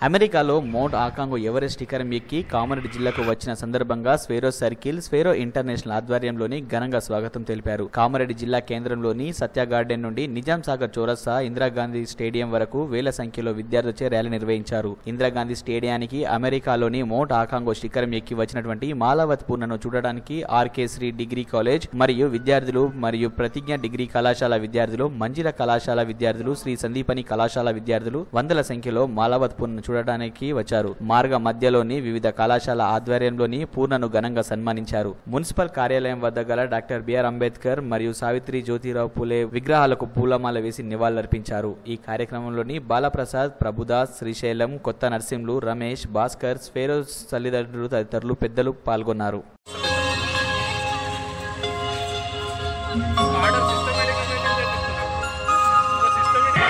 అమెరికాలో mount ఆకాంగు Everest శిఖరం ఎక్కి కామారెడ్డి జిల్లాకు వచ్చిన సందర్భంగా స్వేరో సర్కిల్ స్వేరో ఇంటర్నేషనల్ ఆధ్వర్యంలోని ఘనంగా స్వాగతం తెలిపారు కామారెడ్డి జిల్లా కేంద్రంలోని సత్య గార్డెన్ నుండి నిజాం సాగర్ చౌరస్తా ఇందిరాగాంధీ స్టేడియం వరకు వేల సంఖ్యలో విద్యార్థులచే ర్యాలీ నిర్వహించారు ఇందిరాగాంధీ స్టేడియానికి అమెరికాలోని మౌంట్ ఆకాంగో శిఖరం ఎక్కి వచ్చినటువంటి మాలావత్ పూర్ణను చూడడానికి ఆర్కే శ్రీ డిగ్రీ కాలేజ్ మరియు విద్యార్థులు మరియు ప్రతిజ్ఞ డిగ్రీ కళాశాల విద్యార్థులు మంజిల కళాశాల విద్యార్థులు శ్రీ సందీపని కళాశాల విద్యార్థులు వందల సంఖ్యలో మాలావత్ పూర్ణను చూడడానికి వచ్చారు మార్గ మధ్యలోని వివిధ కళాశాల ఆధ్వర్యంలోని పూర్ణను ఘనంగా సన్మానించారు మున్సిపల్ కార్యాలయం వద్ద గల డాక్టర్ బిఆర్ అంబేద్కర్ మరియు సావిత్రి జ్యోతిరావు పూలే విగ్రహాలకు పూలమాల వేసి నివాళులర్పించారు ఈ కార్యక్రమంలోని బాలప్రసాద్ ప్రభుదాస్ శ్రీశైలం కొత్త నర్సింలు రమేష్ భాస్కర్ స్వేరో తల్లిదండ్రులు తదితరులు పెద్దలు పాల్గొన్నారు ఆర్డర్ సిస్టమేటిక్ మెయింటైన్ చేపిస్తున్నాం ఒక సిస్టమేటిక్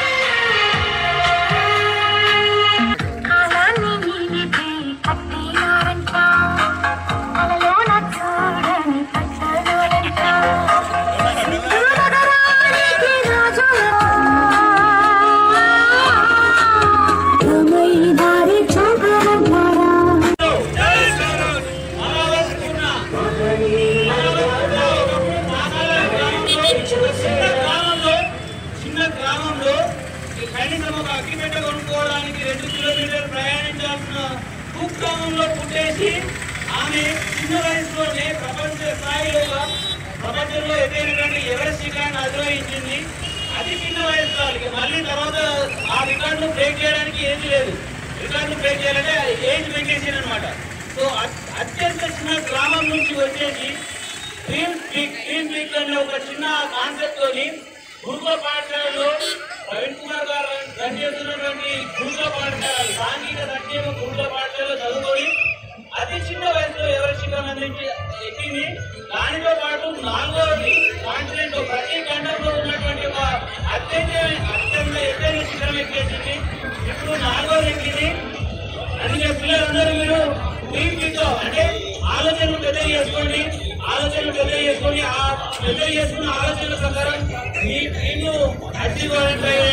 కాలాన్ని నీటిపై కట్టినారంట అలలోన చూడని పచ్చదోడంట నగరానికి రాజులా రమై దారి చూపరంటారా చిన్న గ్రామంలో చిన్న గ్రామంలో ఈ కనీసం ఒక అగ్గిపెట్ట కొనుక్కోవడానికి రెండు కిలోమీటర్లు ప్రయాణించాల్సిన కుగ్రామంలో పుట్టేసి ఆమె చిన్న వయసులోనే ప్రపంచ స్థాయిలో ప్రపంచంలో ఎదురైనటువంటి ఎవరెస్ట్ శిఖరాన్ని అధిరోహించింది అతి చిన్న వయసు వాళ్ళకి మళ్ళీ తర్వాత ఆ రికార్డును బ్రేక్ చేయడానికి ఏమీ లేదు రికార్డును బ్రేక్ చేయాలంటే ఏజ్ మెయింటైన్ అనమాట సో అత్- అత్యంత చిన్న గ్రామం నుంచి వచ్చేసి డ్రీమ్ పీక్ డ్రీమ్ పీక్ అనే ఒక చిన్న కాన్సెప్ట్ తోని గురుకుల పాఠశాలలో ప్రవీణ్ కుమార్ గారు రన్ చేస్తున్నటువంటి గురుకుల పాఠశాల సాంఘిక సంక్షేమ గురుకుల పాఠశాలలో చదువుకొని అతి చిన్న వయసులో ఎవరి శిఖరం అందించి ఎక్కింది దానితో పాటు నాలుగవది కాంటినెంట్ ప్రతి ఖండంలో ఉన్నటువంటి ఒక అత్యంత అత్యంత ఎత్తైన శిఖరం ఎక్కేసింది ఇప్పుడు నాలుగవది ఎక్కింది అందుకే పిల్లలందరూ మీరు డ్రీమ్ పీక్ అంటే ఆలోచనలు పెద్ద చేసుకోండి ఆలోచనలు పెద్ద చేసుకొని ఆ పెద్ద చేసుకున్న ఆలోచనల ప్రకారం మీ డ్రీమ్ అచీవ్ అవ్వడానికి